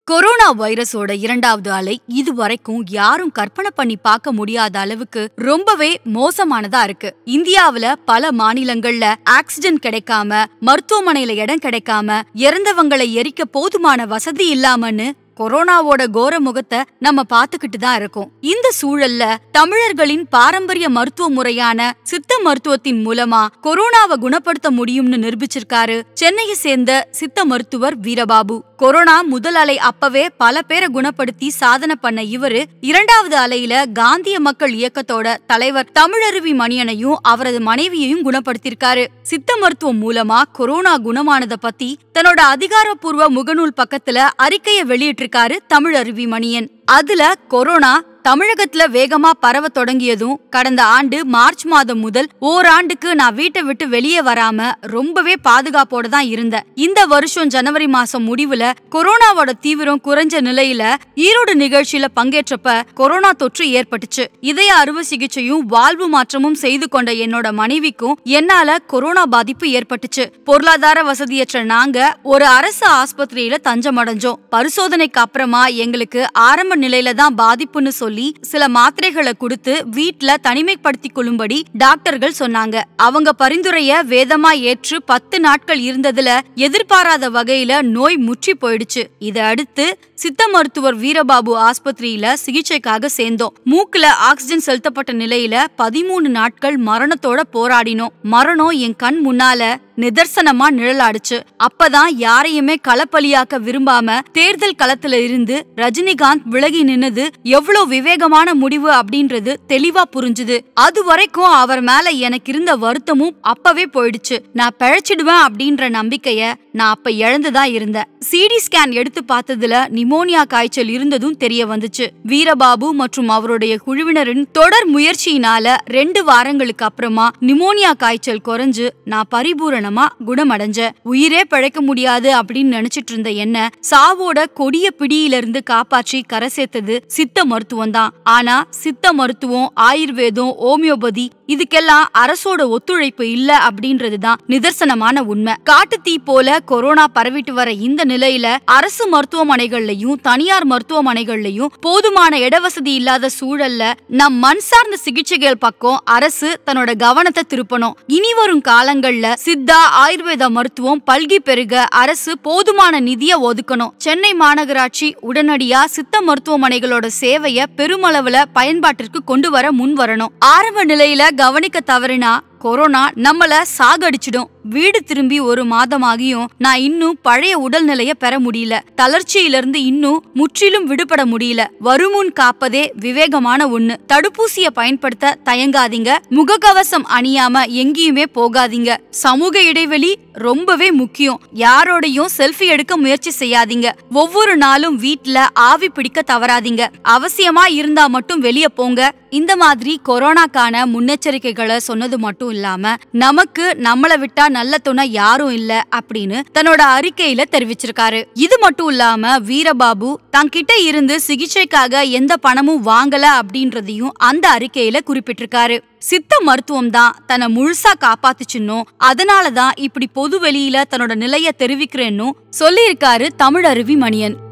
corona வைரஸோட இரண்டாவது அலை இதுவரைக்கும் யாரும் கற்பனை பண்ணி பார்க்க முடியாத அளவுக்கு ரொம்பவே மோசமானதா இருக்கு இந்தியாவுல பல மாநிலங்கள்ல ஆக்சிஜன் கிடைக்காம மருத்துவமனையில இடம் கிடைக்காம இறந்தவங்களை எரிக்க போதுமான வசதி இல்லாமன்னு கொரோனாவோட கோர முகத்தை நம்ம பாத்துக்கிட்டு தான் இருக்கோம் இந்த சூழல்ல தமிழர்களின் பாரம்பரிய மருத்துவ முறையான சித்த மருத்துவத்தின் மூலமா கொரோனாவை குணப்படுத்த முடியும்னு நிரூபிச்சிருக்காரு சென்னையை சேர்ந்த சித்த மருத்துவர் வீரபாபு கொரோனா முதல் அலை அப்பவே பல பேரை குணப்படுத்தி சாதனை பண்ண இவரு இரண்டாவது அலையில காந்திய மக்கள் இயக்கத்தோட தலைவர் தமிழருவி மணியனையும் அவரது மனைவியையும் குணப்படுத்தியிருக்காரு சித்த மருத்துவம் மூலமா கொரோனா குணமானத பத்தி தன்னோட அதிகாரப்பூர்வ முகநூல் பக்கத்துல அறிக்கையை வெளியிட்டிருக்காரு தமிழருவி மணியன் அதுல கொரோனா தமிழகத்துல வேகமா பரவ தொடங்கியதும் கடந்த ஆண்டு மார்ச் மாதம் முதல் ஓராண்டுக்கு நான் வீட்டை விட்டு வெளியே வராம ரொம்பவே பாதுகாப்போட தான் இருந்தேன் இந்த வருஷம் ஜனவரி மாசம் முடிவுல கொரோனாவோட தீவிரம் குறைஞ்ச நிலையில ஈரோடு நிகழ்ச்சியில பங்கேற்றப்ப கொரோனா தொற்று ஏற்பட்டுச்சு இதய அறுவை சிகிச்சையும் வாழ்வு மாற்றமும் செய்து கொண்ட என்னோட மனைவிக்கும் என்னால கொரோனா பாதிப்பு ஏற்பட்டுச்சு பொருளாதார வசதியற்ற நாங்க ஒரு அரசு ஆஸ்பத்திரியில தஞ்சம் அடைஞ்சோம் பரிசோதனைக்கு அப்புறமா எங்களுக்கு ஆரம்ப நிலையில தான் பாதிப்புன்னு சொல்லி சில மாத்திரைகளை கொடுத்து வீட்ல தனிமைப்படுத்திக் கொள்ளும்படி டாக்டர்கள் சொன்னாங்க அவங்க பரிந்துரைய வேதமா ஏற்று பத்து நாட்கள் இருந்ததுல எதிர்பாராத வகையில நோய் முற்றி போயிடுச்சு இதை அடுத்து சித்த மருத்துவர் வீரபாபு ஆஸ்பத்திரியில சிகிச்சைக்காக சேர்ந்தோம் மூக்குல ஆக்சிஜன் செலுத்தப்பட்ட நிலையில பதிமூணு நாட்கள் மரணத்தோட போராடினோம் மரணம் என் கண் முன்னால நிதர்சனமா நிழலாடுச்சு அப்பதான் யாரையுமே களப்பலியாக்க விரும்பாம தேர்தல் களத்துல இருந்து ரஜினிகாந்த் விலகி நின்னது எவ்வளவு விவேகமான முடிவு அப்படின்றது தெளிவா புரிஞ்சுது அது வரைக்கும் அவர் மேல எனக்கு இருந்த வருத்தமும் அப்பவே போயிடுச்சு நான் பிழைச்சிடுவேன் அப்படின்ற நம்பிக்கைய நான் அப்ப இழந்துதான் இருந்தேன் சிடி ஸ்கேன் எடுத்து பார்த்ததுல நிமோனியா காய்ச்சல் இருந்ததும் தெரிய வந்துச்சு வீரபாபு மற்றும் அவருடைய குழுவினரின் தொடர் முயற்சியினால ரெண்டு வாரங்களுக்கு அப்புறமா நிமோனியா காய்ச்சல் குறைஞ்சு நான் பரிபூரணமா குணமடைஞ்சேன் உயிரே பிழைக்க முடியாது அப்படின்னு நினைச்சிட்டு இருந்த என்ன சாவோட கொடிய பிடியிலிருந்து காப்பாற்றி கரை சேர்த்தது சித்த மருத்துவம் தான் ஆனா சித்த மருத்துவம் ஆயுர்வேதம் ஹோமியோபதி இதுக்கெல்லாம் அரசோட ஒத்துழைப்பு இல்ல அப்படின்றதுதான் நிதர்சனமான உண்மை காட்டு தீ போல கொரோனா பரவிட்டு வர இந்த நிலையில அரசு மருத்துவமனைகள்லயும் தனியார் மருத்துவமனைகள்லயும் போதுமான இடவசதி இல்லாத சூழல்ல நம் மண் சார்ந்த சிகிச்சைகள் பக்கம் அரசு தன்னோட கவனத்தை திருப்பணும் இனி வரும் காலங்கள்ல சித்தா ஆயுர்வேத மருத்துவம் பல்கி பெருக அரசு போதுமான நிதிய ஒதுக்கணும் சென்னை மாநகராட்சி உடனடியா சித்த மருத்துவமனைகளோட சேவைய பெருமளவுல பயன்பாட்டிற்கு கொண்டு வர முன் வரணும் ஆரம்ப நிலையில கவனிக்க தவறினா கொரோனா நம்மள சாகடிச்சிடும் வீடு திரும்பி ஒரு மாதமாகியும் நான் இன்னும் பழைய உடல்நிலைய பெற முடியல தளர்ச்சியிலிருந்து இன்னும் முற்றிலும் விடுபட முடியல வருமுன் காப்பதே விவேகமான ஒண்ணு தடுப்பூசிய பயன்படுத்த தயங்காதீங்க முகக்கவசம் அணியாம எங்கேயுமே போகாதீங்க சமூக இடைவெளி ரொம்பவே முக்கியம் யாரோடையும் செல்ஃபி எடுக்க முயற்சி செய்யாதீங்க ஒவ்வொரு நாளும் வீட்ல ஆவி பிடிக்க தவறாதீங்க அவசியமா இருந்தா மட்டும் வெளிய போங்க இந்த மாதிரி கொரோனாக்கான முன்னெச்சரிக்கைகளை சொன்னது மட்டும் இல்லாம நமக்கு நம்மள விட்டா நல்ல துணை யாரும் இல்ல அப்படின்னு தன்னோட அறிக்கையில தெரிவிச்சிருக்காரு இது மட்டும் இல்லாம வீரபாபு தங்கிட்ட இருந்து சிகிச்சைக்காக எந்த பணமும் வாங்கல அப்படின்றதையும் அந்த அறிக்கையில குறிப்பிட்டிருக்காரு சித்த மருத்துவம் தான் தன்னை முழுசா காப்பாத்துச்சுன்னும் அதனாலதான் இப்படி பொது வெளியில தன்னோட நிலைய தெரிவிக்கிறேன்னும் சொல்லியிருக்காரு தமிழருவி மணியன்